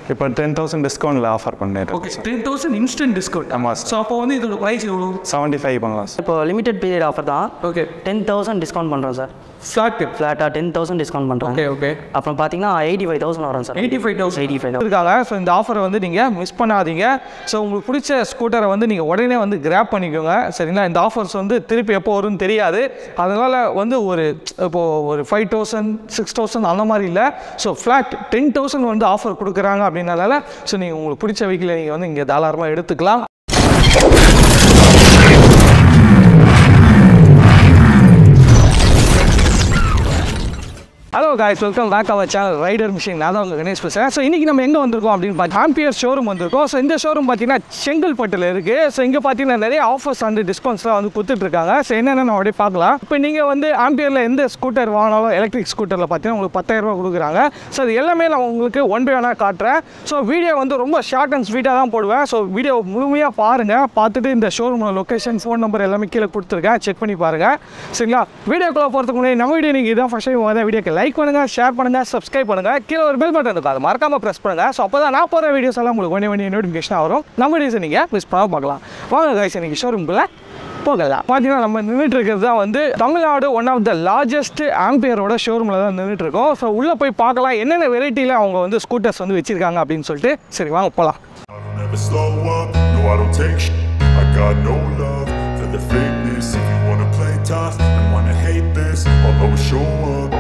இப்போ ten thousand டிஸ்கவுண்ட்டில் offer பண்ணிடுறேன் okay ten thousand instant discount ஆமாம் ஸோ அப்போ வந்து இதோட ப்ரைஸ் எவ்வளோ செவன்ட்டி ஃபைவ் பண்ணலாம் சார் இப்போ லிமிடெட் பீரியட் ஆஃபர் தான் ஓகே டென் தௌசண்ட் டிஸ்கவுண்ட் பண்ணுறோம் சார் ஃப்ளாட் ஃப்ளாட்டாக டென் தௌசண்ட் டிஸ்கவுண்ட் பண்ணுறோம் ஓகே ஓகே அப்புறம் பார்த்தீங்கன்னா எயிட்டி ஃபைவ் தௌசண்ட் வரும் sir eighty five thousand eighty five இருக்காங்க ஸோ இந்த ஆஃபரை வந்து நீங்கள் மிஸ் பண்ணாதீங்க ஸோ உங்களுக்கு பிடிச்ச ஸ்கூட்டரை வந்து நீங்கள் உடனே வந்து கிராப் பண்ணிக்கோங்க சரிங்களா இந்த ஆஃபர்ஸ் வந்து திருப்பி எப்போ வரும்னு தெரியாது அதனால் வந்து ஒரு இப்போது ஒரு ஃபைவ் தௌசண்ட் சிக்ஸ் தௌசண்ட் அந்த மாதிரி இல்லை ஸோ ஃப்ளாட் டென் தௌசண்ட் வந்து ஆஃபர் கொடுக்குறாங்க அப்படின்னால ஸோ நீங்கள் உங்களுக்கு பிடிச்ச வெஹிக்கிளை நீங்கள் வந்து இங்கே தாராளமாக எடுத்துக்கலாம் hello guys welcome back our channel rider machine நான் தான் உங்கள் கணேஷ் பேசுகிறேன் ஸோ இன்றைக்கி நம்ம எங்கே வந்திருக்கோம் அப்படின்னு பார்த்து ஆம்பியர் ஷோரூம் வந்திருக்கோம் ஸோ இந்த ஷோரூம் பார்த்தீங்கன்னா செங்கல்பட்டில் இருக்குது ஸோ இங்கே பார்த்தீங்கன்னா நிறைய ஆஃபர்ஸ் அண்ட் டிஸ்கவுண்ட்ஸ்லாம் வந்து கொடுத்துட்ருக்காங்க ஸோ என்னென்ன நம்ம அப்படியே பார்க்கலாம் இப்போ நீங்கள் வந்து ஆம்பியரில் எந்த ஸ்கூட்டர் வாங்கினாலும் எலக்ட்ரிக் ஸ்கூட்டரில் பார்த்தீங்கன்னா உங்களுக்கு பத்தாயிரரூபா கொடுக்குறாங்க ஸோ அது எல்லாமே நான் உங்களுக்கு ஒன் பை ஒன்னாக காட்டுறேன் ஸோ வீடியோ வந்து ரொம்ப ஷார்ட் அண்ட் ஸ்வீட்டாக தான் போடுவேன் ஸோ வீடியோ முழுமையாக பாருங்கள் பார்த்துட்டு இந்த ஷோரூமோட லொக்கேஷன் ஃபோன் நம்பர் எல்லாமே கீழே கொடுத்துருக்கேன் செக் பண்ணி பாருங்கள் சரிங்களா வீடியோக்குள்ளே போகிறதுக்கு முன்னாடி நம்ம வீடியோ நீங்கள் இதான் ஃபஸ்ட் டைம் வர வீடியோக்கு லைக் பண்ணுங்கள் ஷேர் பண்ணுங்கள் சப்ஸ்கிரைப் பண்ணுங்கள் கீழே ஒரு பெல் பட்டன் இருக்கும் அதை மறக்காமல் ப்ரெஸ் பண்ணுங்கள் ஸோ அப்போ தான் நான் போகிற வீடியோஸ் எல்லாம் உங்களுக்கு ஒன்றே ஒன்றே நோட்டிஃபிகேஷன் வரும் நம்ம வீடியோஸ் நீங்கள் மிஸ் பண்ணாமல் பார்க்கலாம் வாங்க கைஸ் இன்னைக்கு ஷோரூம்குள்ளே போகலாம் பார்த்தீங்கன்னா நம்ம நின்றுட்டு இருக்கிறது தான் வந்து Tamil Nadu one of the largest ஆம்பியரோட ஷோரூமில் தான் நின்றுட்டு இருக்கோம் ஸோ உள்ளே போய் பார்க்கலாம் என்னென்ன வெரைட்டியில் அவங்க வந்து ஸ்கூட்டர்ஸ் வந்து வச்சுருக்காங்க அப்படின்னு சொல்லிட்டு சரி வாங்க போகலாம் I don't ever slow up, no I don't take sh- I got no love for the fakeness If you wanna play tough and wanna hate this I'll always show up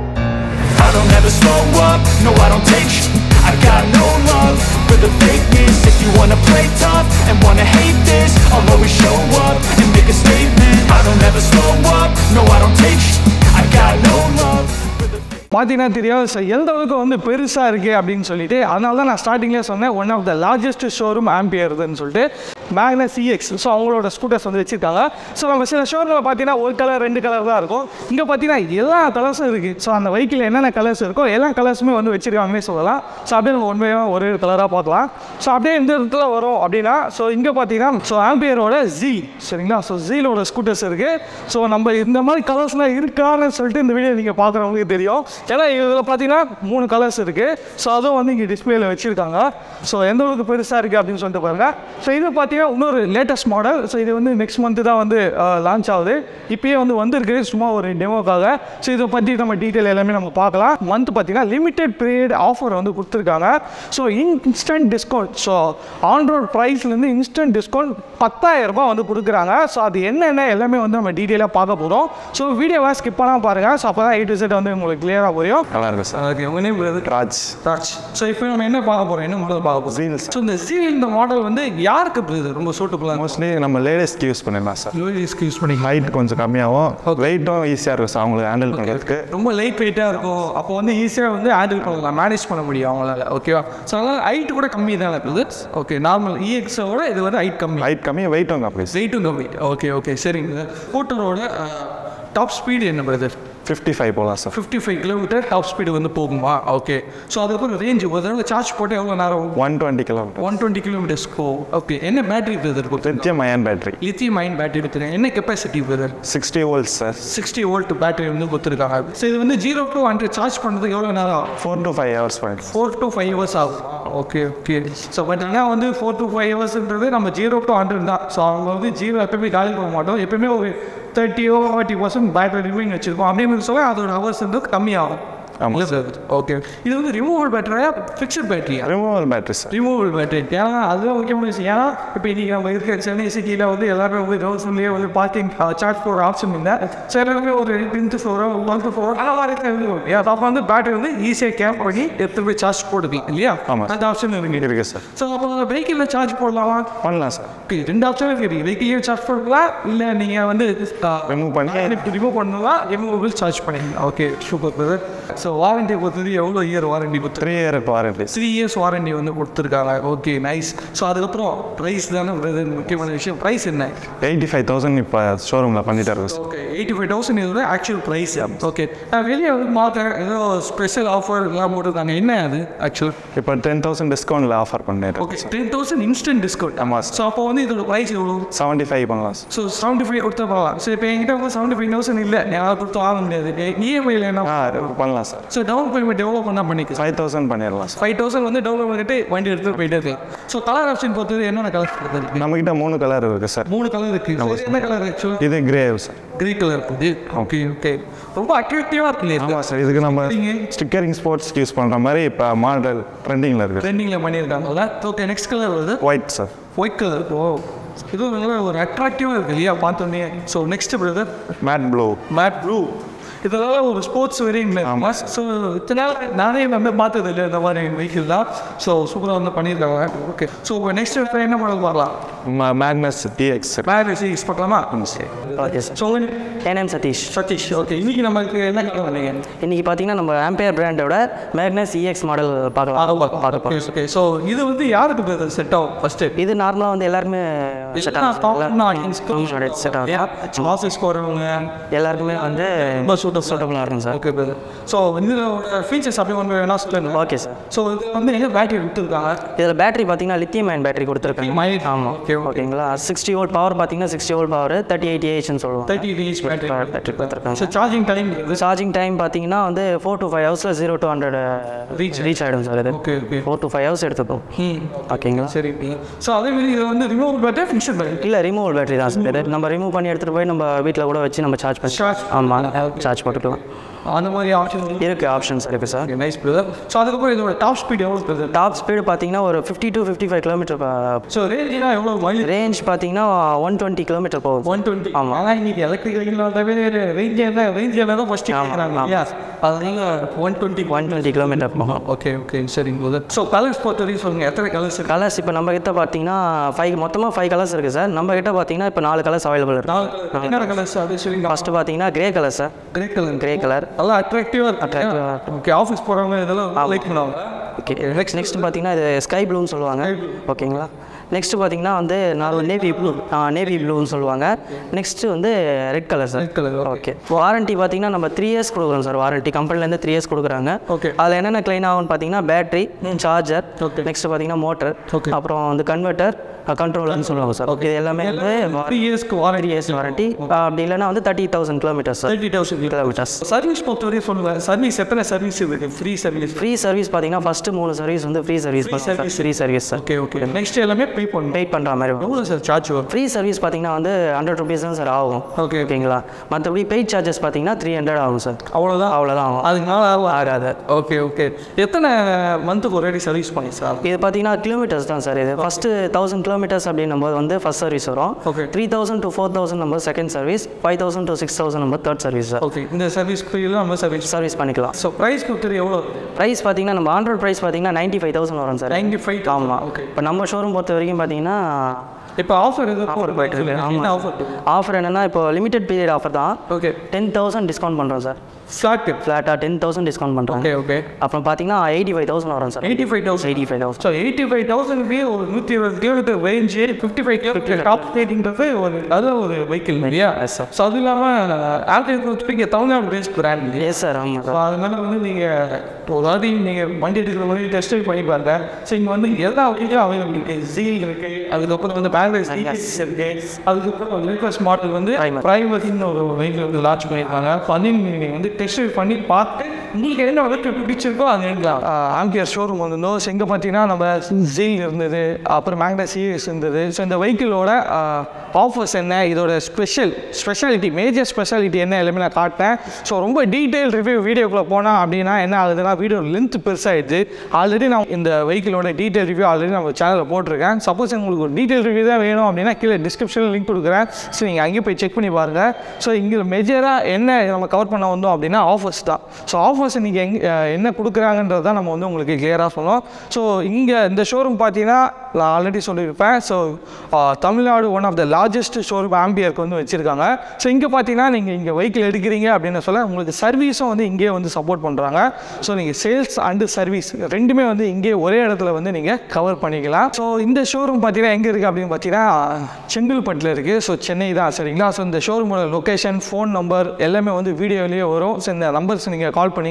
I don't ever slow up, no I don't take sh- I got no love for the fakeness If you wanna play tough and wanna hate this I'll always show up and make a statement I don't ever slow up, no I don't take sh- I got no love for the பார்த்தீங்கன்னா தெரியும் so எந்த அளவுக்கு வந்து பெருசாக இருக்குது அப்படின்னு சொல்லிட்டு அதனால தான் நான் ஸ்டார்டிங்லேயே சொன்னேன் one of the largest showroom ஆம்பியர்துன்னு சொல்லிட்டு மேக்னா சிஎக்ஸ் ஸோ அவங்களோட ஸ்கூட்டர்ஸ் வந்து வச்சுருக்காங்க ஸோ நம்ம சில ஷோரூமில் பார்த்தீங்கன்னா ஒரு கலர் ரெண்டு கலர் தான் இருக்கும் இங்கே பார்த்தீங்கன்னா எல்லா கலர்ஸும் இருக்குது ஸோ அந்த வெஹிக்கிள் என்னென்ன கலர்ஸ் இருக்கோ எல்லா கலர்ஸுமே வந்து வச்சுருக்காங்கன்னே சொல்லலாம் ஸோ அப்படியே நம்ம உண்மையாக ஒரு கலராக பார்க்கலாம் ஸோ அப்படியே இந்த இடத்துல வரும் அப்படின்னா ஸோ இங்கே பார்த்தீங்கன்னா ஸோ ஆம்பியரோட ஜீ சரிங்களா ஸோ ஜீலோட ஸ்கூட்டர்ஸ் இருக்குது ஸோ நம்ம இந்த மாதிரி கலர்ஸ்லாம் இருக்கான்னு சொல்லிட்டு இந்த வீடியோ நீங்கள் பார்க்குறவங்களுக்கு தெரியும் ஏன்னா இதில் பார்த்தீங்கன்னா மூணு கலர்ஸ் இருக்குது ஸோ அதுவும் வந்து இங்கே டிஸ்பிளேல வச்சுருக்காங்க ஸோ எந்த அளவுக்கு பெருசாக இருக்குது அப்படின்னு சொல்லிட்டு பாருங்க ஸோ இது பார்த்தீங்கன்னா இன்னொரு லேட்டஸ்ட் மாடல் ஸோ இது வந்து நெக்ஸ்ட் மந்த்து தான் வந்து லான்ச் ஆகுது இப்பயே வந்து வந்திருக்கு சும்மா ஒரு டெமோக்காக ஸோ இதை பற்றி நம்ம டீட்டெயில் எல்லாமே நம்ம பார்க்கலாம் மந்த் பார்த்தீங்கன்னா லிமிடெட் பீரியட் ஆஃபர் வந்து கொடுத்துருக்காங்க so instant discount so on road ப்ரைஸ்லேருந்து இன்ஸ்டன்ட் டிஸ்கவுண்ட் பத்தாயிரம் ரூபாய் வந்து கொடுக்குறாங்க ஸோ அது என்னென்ன எல்லாமே வந்து நம்ம டீட்டெயிலாக பார்க்க போகிறோம் ஸோ வீடியோவை ஸ்கிப் பண்ணாமல் பாருங்கள் ஸோ அப்போ தான் எயிட் செட் வந்து உங்களுக்கு கிளியராக புரியும் நல்லா இருக்கும் சார் ஓகே உங்கள் நேம் ராஜ் ராஜ் ஸோ இப்போ நம்ம என்ன பார்க்க போகிறோம் என்ன மாடல் பார்க்க போகிறோம் Zeal, ஸோ இந்த ஜீல் இந்த மாடல் வந்து யாருக்கு இது ரொம்ப சூட்டபுளாக மோஸ்ட்லி நம்ம லேடிஸ்க்கு யூஸ் பண்ணிடலாம் சார் லேடிஸ்க்கு யூஸ் பண்ணிக்கலாம் ஹைட் கொஞ்சம் கம்மியாகும் வெயிட்டும் ஈஸியாக இருக்கும் சார் அவங்களுக்கு ஹேண்டில் பண்ணுறதுக்கு ரொம்ப லைட் வெயிட்டாக இருக்கும் அப்போ வந்து ஈஸியாக வந்து ஹேண்டில் பண்ணலாம் மேனேஜ் பண்ண முடியும் அவங்களால ஓகேவா ஸோ அதனால் ஹைட் கூட கம்மி தான் இருக்குது ஓகே நார்மல் இஎக்ஸோட இது வந்து ஹைட் கம்மி ஹைட் கம்மி வெயிட்டும் கம்மி வெயிட்டும் கம்மி ஓகே ஓகே சரிங்க ஸ்கூட்டரோட டாப் ஸ்பீடு என்ன பிரதர் ஃபிஃப்டி ஃபைவ் போகலாம் sir fifty five kilometer top speed வந்து போகுமா ஓகே ஸோ அதுக்கப்புறம் ரேஞ்ச் ஒரு தடவை சார்ஜ் போட்டு எவ்வளோ நேரம் one twenty kilometer one twenty kilometers போ ஓகே என்ன பேட்டரி பிரதர் கொடுத்து lithium ion battery lithium ion battery எடுத்துருக்கேன் என்ன capacity brother sixty volts sir sixty volt battery வந்து கொடுத்துருக்காங்க ஸோ இது வந்து ஜீரோ டு ஹண்ட்ரட் சார்ஜ் பண்ணுறதுக்கு எவ்வளோ நேரம் ஆகும் four to five hours point four to five hours ஆகும் ஓகே ஓகே ஸோ பட் ஆனால் வந்து ஃபோர் டு ஃபைவ் ஹவர்ஸ்ன்றது நம்ம ஜீரோ டு ஹண்ட்ரட் தான் ஸோ அவங்க வந்து ஜீரோ எப்பயுமே காலி போக மாட்டோம் எப்பயுமே ஒரு தேர்ட்டியோ ஃபார்ட்டி பர்சன்ட் பேட்டரி ரிமைன் வச்சுருக்கோம் அப்படின்னு சொல்ல அதோட ஹவர்ஸ் வந்து கம்மியாகும் ஆமாம் சார் ஓகே இது வந்து ரிமூவல் பேட்டரியா ஃபிக்ஸட் பேட்டரியா removal battery sir removal battery ஏன்னா அதுதான் முக்கியமான விஷயம் ஏன்னா இப்போ இன்றைக்கி நம்ம இருக்கிற சென்னை சிட்டியில் வந்து எல்லாருமே வந்து ரோட்ஸ்லேயே வந்து பார்க்கிங் சார்ஜ் போடுற ஆப்ஷன் இல்லை ஸோ எல்லாருமே ஒரு டென்த்து ஃப்ளோரோ ஒன்த்து ஃப்ளோர் அந்த மாதிரி தான் இருக்கும் அப்போ வந்து பேட்டரி வந்து ஈஸியாக கேப் பண்ணி எடுத்து போய் சார்ஜ் போடுவீங்க இல்லையா ஆமாம். அந்த ஆப்ஷன் இருக்கு இருக்கு சார் ஸோ அப்போ வெஹிக்கிளில் சார்ஜ் போடலாமா பண்ணலாம் சார் ஓகே ரெண்டு ஆப்ஷன் இருக்குது வெஹிக்கிளையும் சார்ஜ் பண்ணலாம் இல்லை நீங்கள் வந்து Remove பண்ணி- ரிமூவ் பண்ணலாம் ரிமூவபிள் சார்ஜ் பண்ணிக்கலாம் okay super brother so warranty பொறுத்தது எவ்வளோ இயர் வாரண்டி கொடுத்து three year warranty three years warranty வந்து கொடுத்துருக்காங்க ஓகே நைஸ் ஸோ அதுக்கப்புறம் ப்ரைஸ் தானே brother முக்கியமான விஷயம் ப்ரைஸ் என்ன எயிட்டி ஃபைவ் தௌசண்ட் இப்போ ஷோரூமில் பண்ணிட்டு இருக்கு sir okay eighty five thousand இதோட ஆக்சுவல் ப்ரைஸ் ஓகே நான் வெளியே வந்து மாற்றேன் ஏதோ ஸ்பெஷல் ஆஃபர் எல்லாம் போட்டுருக்காங்க என்ன அது ஆக்சுவல் இப்போ டென் தௌசண்ட் டிஸ்கவுண்ட்டில் ஆஃபர் பண்ணிட்டு okay ten thousand instant discount ஆமாம் ஸோ அப்போ வந்து இதோட ப்ரைஸ் எவ்வளோ செவன்ட்டி ஃபைவ் பண்ணலாம் சார் ஸோ செவன்ட்டி ஃபைவ் கொடுத்தா பண்ணலாம் ஸோ இப்போ என்கிட்ட வந்து செவன்ட்டி ஃபைவ் தௌசண்ட் இல்லை என்னால் கொடுத்து வாங்க முடியாது இஎம்ஐயில் என்ன ஆ பண்ணலாம் சார் ஸோ டவுன் பேமெண்ட் எவ்வளோ பண்ணால் பண்ணிக்கலாம் ஃபைவ் தௌசண்ட் பண்ணிடலாம் சார் ஃபைவ் தௌசண்ட் வந்து டவுன் பேமெண்ட் வண்டி எடுத்துகிட்டு போயிட்டே இருக்கு ஸோ கலர் ஆப்ஷன் பொறுத்தது என்னென்ன கலர் இருக்குது நம்மக்கிட்ட மூணு கலர் இருக்குது சார் மூணு கலர் இருக்கு சரி, என்ன கலர் ஆக்சுவலி இது கிரே சார் கிரே கலர் இருக்குது ஓகே ஓகே ரொம்ப அட்ராக்டிவாக இருக்கு இல்லையா ஆமாம் சார் இதுக்கு நம்ம சரிங்க. ஸ்டிக்கரிங் ஸ்போர்ட்ஸ் யூஸ் பண்ணுற மாதிரி இப்போ மாடல் ட்ரெண்டிங்கில் இருக்குது ட்ரெண்டிங்கில் பண்ணியிருக்காங்கல்ல ஓகே நெக்ஸ்ட் கலர் வருது white sir white colour oh இது நல்ல ஒரு அட்ராக்டிவாக இருக்கு இல்லையா பார்த்தோன்னே so next brother matte blue matte blue இதெல்லாம் ஒரு ஸ்போர்ட்ஸ் வெரியன்ட்ல ஆமாம் ஸோ இத்தனை நாள் நானே வந்து பார்த்தது இல்லை இந்த மாதிரி வெஹிக்கிள் தான் ஸோ சூப்பராக வந்து பண்ணியிருக்காங்க ஓகே ஸோ இப்போ நெக்ஸ்ட் என்ன மாடல் வரலாம் மேக்னஸ் டிஎக்ஸ் மேரேஜ் யூஸ் பார்க்கலாமா சரி ஓகே சார் ஸோ என் நேம் சதீஷ் சதீஷ் ஓகே இன்னைக்கு நமக்கு என்ன கலர் வந்தீங்க இன்றைக்கி பார்த்தீங்கன்னா நம்ம ஆம்பையர் பிராண்டோட மேக்னஸ் இஎக்ஸ் மாடல் பார்க்கலாம் பார்க்க போகிறோம் ஓகே ஸோ இது வந்து யாருக்கு செட் ஆகும் ஃபர்ஸ்ட் இது நார்மலாக வந்து எல்லாருமே செட் ஆகும் செட் ஆகும் ஆஃபீஸ் போகிறவங்க எல்லாருக்குமே வந்து ரொம்ப சூட்டப் சூட்டபுளாக இருக்கும் சார் ஓகே பிரதர் ஸோ இதோட ஃபீச்சர்ஸ் அப்படி ஒன்று வேணா சொல்லுங்க ஓகே சார் ஸோ இது வந்து எங்கே பேட்டரி விட்டுருக்காங்க இதில் பேட்டரி பார்த்தீங்கன்னா லித்தியம் அயன் பேட்டரி கொடுத்துருக்காங்க Lithium-ion. ஆமாம் Okay, okay. ஓகேங்களா சிக்ஸ்டி வோல்ட் பவர் பார்த்தீங்கன்னா sixty volt power thirty eight ஏஹெச்னு சொல்லுவாங்க தேர்ட்டி டிஹெச் பேட்டரி பேட்டரி கொடுத்துருக்காங்க so charging time charging time பார்த்தீங்கன்னா வந்து ஃபோர் டு ஃபைவ் ஹவர்ஸில் zero to hundred reach reach ஆகிடும் சார் இது okay okay four to five hours எடுத்துக்கும் ம் ஓகேங்களா சரி ஸோ அதே மாதிரி இது வந்து ரிமூவ் பேட்டரி ஃபிக்ஷன் பேட்டரி இல்லை ரிமூவல் பேட்டரி தான் சார் இது நம்ம ரிமூவ் பண்ணி எடுத்துகிட்டு போய் நம்ம வீட்டில் கூட வச்சு நம்ம சார்ஜ் பண்ணி Charge. ஆமாம் சார்ஜ் போட்டுக்கலாம் அந்த மாதிரி ஆப்ஷன் இருக்குது ஆப்ஷன்ஸ் இருக்குது சார் நைஸ் பிரதர் ஸோ அதுக்கப்புறம் இதோட டாப் ஸ்பீட் எவ்வளோ பிரதர் டாப் ஸ்பீடு பார்த்தீங்கன்னா ஒரு fifty to fifty five kilometer so ரேஞ்சுனா எவ்வளோ மைலேஜ் ரேஞ்ச் பார்த்தீங்கன்னா ஒன் டுவெண்ட்டி கிலோமீட்டர் போகும் ஒன் டுவெண்ட்டி ஆமா. ஆனால் இன்னைக்கு எலக்ட்ரிக் வெஹிக்கிள் வந்தாவே ரேஞ்ச் என்ன ரேஞ்ச் என்ன தான் ஃபஸ்ட்டு ஆமா, கேட்குறாங்க ஆமா. இல்லையா அதனால one twenty one twenty kilometre போகும் ஓகே ஓகே சரிங்க பிரதர் ஸோ கலர்ஸ் பொறுத்த வரைக்கும் சொல்லுங்கள் எத்தனை கலர்ஸ் இருக்கு கலர்ஸ் இப்போ நம்ம கிட்ட பார்த்தீங்கன்னா ஃபைவ் மொத்தமாக ஃபைவ் கலர்ஸ் இருக்குது சார் நம்ம கிட்ட பார்த்தீங்கன்னா இப்போ நாலு கலர்ஸ் அவைலபிள் இருக்கு நாலு colour. என்னென்ன கலர்ஸ் அப்படின்னு சொல்லி ஃபஸ்ட்டு பார்த்தீங்கன்னா grey colour sir grey colour grey colour நல்லா அட்ராக்டிவாக இருக்கு Attractive ஆ இருக்கும். ஓகே ஆஃபீஸ் போகிறவங்க இதெல்லாம் லைக் பண்ணுவாங்க ஓகே நெக்ஸ்ட் நெக்ஸ்ட் பார்த்தீங்கன்னா இது ஸ்கை ப்ளூன்னு சொல்லுவாங்க ஓகேங்களா நெக்ஸ்ட் பார்த்தீங்கன்னா வந்து நாலு நேவி ப்ளூ நேவி ப்ளூன்னு சொல்லுவாங்க நெக்ஸ்ட் வந்து red colour sir Red colour, okay warranty பார்த்தீங்கன்னா நம்ம த்ரீ இயர்ஸ் கொடுக்குறோம் சார் வாரண்ட்டி கம்பெனிலேருந்து த்ரீ இயர்ஸ் கொடுக்குறாங்க Okay. அதில் என்னென்ன க்ளைன் ஆகும்னு பார்த்தீங்கன்னா பேட்டரி சார்ஜர் Okay. நெக்ஸ்ட் பார்த்தீங்கன்னா மோட்டர் Okay. அப்புறம் வந்து கன்வெர்ட்டர் கண்ட்ரோலர்னு சொல்லுவாங்க சார் இது எல்லாமே வந்து த்ரீ இயர்ஸ்க்கு வாரண்டி த்ரீ இயர்ஸ் வாரண்ட்டி அப்படி இல்லைன்னா வந்து thirty thousand kilometers sir thirty thousand kilometers service பொறுத்த வரையும் சொல்லுங்கள் சர்வீஸ் எத்தனை சர்வீஸ் இருக்கு ஃப்ரீ சர்வீஸ் ஃப்ரீ சர்வீஸ் பார்த்தீங்கன்னா ஃபஸ்ட்டு மூணு சர்வீஸ் வந்து free service service. Free service sir okay okay next எல்லாமே பே பண்ணணும் வெயிட் பண்ணுற மாதிரி வரும் எவ்வளோ சார் சார்ஜ் வரும் ஃப்ரீ சர்வீஸ் பார்த்தீங்கன்னா வந்து ஹண்ட்ரட் ருபீஸ் தான் சார் ஆகும் Okay. ஓகேங்களா மற்றபடி பெய்ட் சார்ஜஸ் பார்த்தீங்கன்னா த்ரீ ஹண்ட்ரட் ஆகும் சார் அவ்வளோதான் அவ்வளோதான் ஆகும் அதுக்கு மேலே ஆகாது ஓகே ஓகே எத்தனை மந்த்துக்கு ஒரு வாட்டி சர்வீஸ் பண்ணி சார் இது பார்த்தீங்கன்னா கிலோமீட்டர்ஸ் தான் சார் இது ஃபஸ்ட்டு தௌசண்ட் கிலோமீட்டர்ஸ் அப்படின்னும் போது வந்து ஃபஸ்ட் சர்வீஸ் வரும் Okay. Three thousand to four thousand number second service five thousand to six thousand number third service sir okay இந்த சர்வீஸ் ஃப்ரீயில் நம்ம சர்வீஸ் சர்வீஸ் பண்ணிக்கலாம் ஸோ ப்ரைஸ் கொடுத்துரு எவ்வளோ ப்ரைஸ் பார்த்தீங்கன்னா நம்ம ஆண்ட்ராய்ட் ப்ரைஸ் பார்த்தீங்கன்னா நைன்ட்டி ஃபைவ் தௌசண்ட் வரும் சார் நைன்டி ஃபைவ் ஆமாம் ஓகே இப்போ நம்ம ஷோரூம் பொறுத்த வரைக்கும் பார்த்தீங்கன்னா இப்போ ஆஃபர் எதுவும் ஆஃபர் போயிட்டு இருக்கு என்ன ஆமாம் ஆஃபர் ஆஃபர் என்னன்னா இப்போ லிமிடெட் பீரியட் ஆஃபர் தான் ஓகே டென் தௌசண்ட் டிஸ்கவுண்ட் பண்ணுறோம் சார் ஃப்ளாட் ஃப்ளாட்டாக டென் தௌசண்ட் டிஸ்கவுண்ட் பண்ணுறோம் ஓகே ஓகே அப்புறம் பார்த்தீங்கன்னா எயிட்டி ஃபைவ் தௌசண்ட் வரும் sir eighty five thousand eighty five thousand so eighty five தௌசண்ட்க்கு ஒரு நூற்றி இருபது kilometer range fifty five kilometer top ஸ்டேட்டிங்கிறது ஒரு நல்ல ஒரு வெஹிக்கிள் இல்லையா Yes, sir. ஸோ அது இல்லாமல் ஆல்டர் இங்கே தமிழ்நாடு பேஸ்ட் பிராண்ட் இல்லையா எஸ் சார் ஆமாம் ஸோ சார் அதனால வந்து நீங்கள் ஒரு வாட்டி நீங்கள் வண்டி எடுக்கிற மாதிரி டெஸ்ட் ட்ரைவ் பண்ணி பாருங்க ஸோ இங்கே வந்து எல்லா வண்டியும் அவைலபிள் இருக்குது ஜீல் இருக்குது அதுக்கப்புறம் வந்து பேங்க்லேஸ் டிடிஎஸ் இருக்குது அதுக்கப்புறம் லேட்டஸ்ட் மாடல் வந்து Primer. ப்ரைவசின்னு ஒரு வெஹிக்கிள் வந்து லான்ச் பண்ணியிருக்காங்க ஸோ அதையும் நீங்கள் வந்து டெஸ்ட் ட்ரைவ் பண்ணி பார்த்து உங்களுக்கு என்ன வந்து பிடிச்சிருக்கோ அது எடுக்கலாம் ஆம்பியர் ஷோரூம் வந்திருந்தோம் ஸோ இங்கே பார்த்தீங்கன்னா நம்ம ஜீல் இருந்தது அப்புறம் மேக்னா சிஎஸ் இருந்தது ஸோ இந்த வெஹிக்கிளோட ஆஃபர்ஸ் என்ன இதோட ஸ்பெஷல் ஸ்பெஷாலிட்டி மேஜர் ஸ்பெஷாலிட்டி என்ன எல்லாமே நான் காட்டேன் ஸோ ரொம்ப டீட்டெயில் ரிவ்யூ வீடியோக்குள்ளே போனால் அப்படின்னா என்ன ஆகுதுன்னா வீடியோ லென்த் பெருசாகிடுது ஆல்ரெடி நான் இந்த வெஹிக்கிளோட டீட்டெயில் ரிவ்யூ ஆல்ரெடி நம்ம சேனலில் போட்டிருக்கேன் சப்போஸ் உங்களுக்கு ஒரு டீட்டெயில் ரிவ்யூ தான் வேணும் அப்படின்னா கீழே டிஸ்கிரிப்ஷனில் லிங்க் கொடுக்குறேன் ஸோ நீங்கள் அங்கேயே போய் செக் பண்ணி பாருங்கள் ஸோ இங்கே மேஜராக என்ன நம்ம கவர் பண்ண வந்தோம் அப்படின்னா ஆஃபர்ஸ் தான் ஸோ ஆஃபர்ஸ் நீங்கள் எங் என்ன கொடுக்குறாங்கன்றது தான் நம்ம வந்து உங்களுக்கு கிளியராக சொன்னோம் ஸோ இங்கே இந்த ஷோரூம் பார்த்தீங்கன்னா நான் ஆல்ரெடி சொல்லியிருப்பேன் so Tamil Nadu one of the largest showroom ஆம்பியருக்கு வந்து வச்சுருக்காங்க ஸோ இங்கே பார்த்தீங்கன்னா நீங்கள் இங்கே வெஹிக்கிள் எடுக்கிறீங்க அப்படின்னு சொல்ல உங்களுக்கு சர்வீஸும் வந்து இங்கேயே வந்து சப்போர்ட் பண்ணுறாங்க ஸோ நீங்கள் சேல்ஸ் அண்டு சர்வீஸ் ரெண்டுமே வந்து இங்கே ஒரே இடத்துல வந்து நீங்கள் கவர் பண்ணிக்கலாம் ஸோ இந்த ஷோரூம் பார்த்தீங்கன்னா எங்கே இருக்குது அப்படின்னு பார்த்தீங்கன்னா செங்கல்பட்டில் இருக்குது ஸோ சென்னை தான் சரிங்களா ஸோ இந்த ஷோரூமோட லொக்கேஷன் ஃபோன் நம்பர் எல்லாமே வந்து வீடியோலேயே வரும் ஸோ இந்த நம்பர்ஸ் நீங்கள் கால் பண்ணி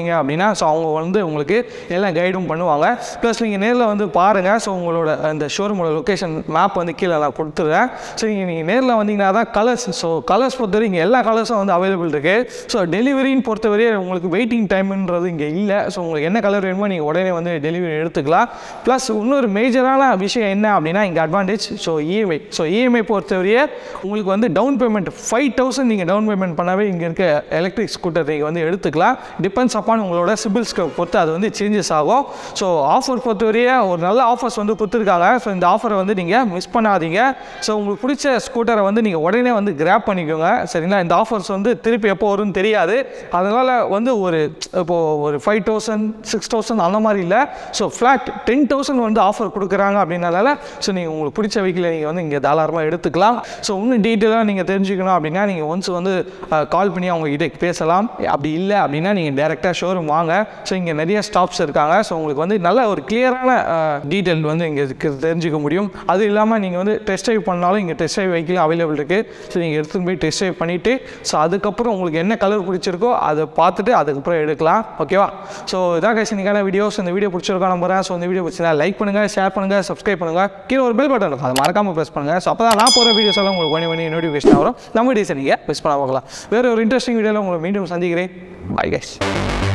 பண்ணீங்க அப்படின்னா ஸோ அவங்க வந்து உங்களுக்கு எல்லாம் கைடும் பண்ணுவாங்க ப்ளஸ் நீங்கள் நேரில் வந்து பாருங்கள் ஸோ உங்களோட அந்த ஷோரூமோட லொக்கேஷன் மேப் வந்து கீழே நான் கொடுத்துட்றேன் ஸோ நீங்கள் நீங்கள் நேரில் வந்தீங்கன்னா தான் கலர்ஸ் ஸோ கலர்ஸ் பொறுத்தவரை இங்கே எல்லா கலர்ஸும் வந்து அவைலபிள் இருக்குது ஸோ டெலிவரின்னு பொறுத்தவரை உங்களுக்கு வெயிட்டிங் டைம்ன்றது இங்கே இல்லை ஸோ உங்களுக்கு என்ன கலர் வேணுமோ நீங்கள் உடனே வந்து டெலிவரி எடுத்துக்கலாம் ப்ளஸ் இன்னொரு மேஜரான விஷயம் என்ன அப்படின்னா இங்கே advantage so EMI so EMI பொறுத்தவரையே உங்களுக்கு வந்து டவுன் பேமெண்ட் ஃபைவ் தௌசண்ட் நீங்கள் டவுன் பேமெண்ட் பண்ணாவே இங்கே இருக்க எலக்ட்ரிக் ஸ்கூட்டர் நீங்கள் வந்து எடுத்துக்கலாம் டிபெண்ட்ஸ் அப்பான் உங்களோட சிபில் ஸ்கோர் பொறுத்து அது வந்து சேஞ்சஸ் ஆகும் ஸோ ஆஃபர் பொறுத்தவரையே ஒரு நல்ல ஆஃபர்ஸ் வந்து கொடுத்துருக்காங்க ஸோ இந்த ஆஃபரை வந்து நீங்கள் மிஸ் பண்ணாதீங்க ஸோ உங்களுக்கு பிடிச்ச ஸ்கூட்டரை வந்து நீங்கள் உடனே வந்து கிராப் பண்ணிக்கோங்க சரிங்களா இந்த ஆஃபர்ஸ் வந்து திருப்பி எப்போ வரும்னு தெரியாது அதனால் வந்து ஒரு இப்போது ஒரு ஃபைவ் தௌசண்ட் சிக்ஸ் தௌசண்ட் அந்த மாதிரி இல்லை ஸோ ஃப்ளாட் டென் தௌசண்ட் வந்து ஆஃபர் கொடுக்குறாங்க அப்படின்னால ஸோ நீங்கள் உங்களுக்கு பிடிச்ச வெஹிக்கிளை நீங்கள் வந்து இங்கே தாராளமாக எடுத்துக்கலாம் ஸோ இன்னும் டீட்டெயிலாக நீங்கள் தெரிஞ்சுக்கணும் அப்படின்னா நீங்கள் ஒன்ஸ் வந்து கால் பண்ணி அவங்க கிட்ட பேசலாம் அப்படி இல்லை அப்படின்னா நீங்கள் டேரெக்டாக ஷோரூம் வாங்க ஸோ இங்கே நிறைய ஸ்டாப்ஸ் இருக்காங்க ஸோ உங்களுக்கு வந்து நல்ல ஒரு கிளியரான டீட்டெயில் வந்து இங்கே தெரிஞ்சுக்க முடியும் அது இல்லாமல் நீங்கள் வந்து டெஸ்ட் ட்ரைவ் பண்ணாலும் இங்கே டெஸ்ட் ட்ரைவ் வெஹிக்கிள் அவைலபிள் இருக்குது ஸோ நீங்கள் எடுத்துகிட்டு போய் டெஸ்ட் ட்ரைவ் பண்ணிவிட்டு ஸோ அதுக்கப்புறம் உங்களுக்கு என்ன கலர் பிடிச்சிருக்கோ அதை பார்த்துட்டு அதுக்கப்புறம் எடுக்கலாம் ஓகேவா ஸோ இதான் கைஸ் இன்னைக்கான வீடியோஸ் இந்த வீடியோ பிடிச்சிருக்கா நம்புறேன் ஸோ இந்த வீடியோ பிடிச்சா லைக் பண்ணுங்கள் ஷேர் பண்ணுங்கள் சப்ஸ்கிரைப் பண்ணுங்கள் கீழே ஒரு பெல் பட்டன் இருக்கும் அதை மறக்காமல் ப்ரெஸ் பண்ணுங்கள் ஸோ அப்போ தான் நான் போகிற வீடியோஸ் எல்லாம் உங்களுக்கு ஒன்று ஒன்று நோட்டிஃபிகேஷன் வரும் நம்ம வீடியோஸை நீங்கள் மிஸ் பண்ண பார்க்கலாம் வேறு ஒரு இன்ட்ரெஸ்டிங் வீடியோவில் உங்களை மீண்டும் சந்திக்கிறேன் பை கைஸ்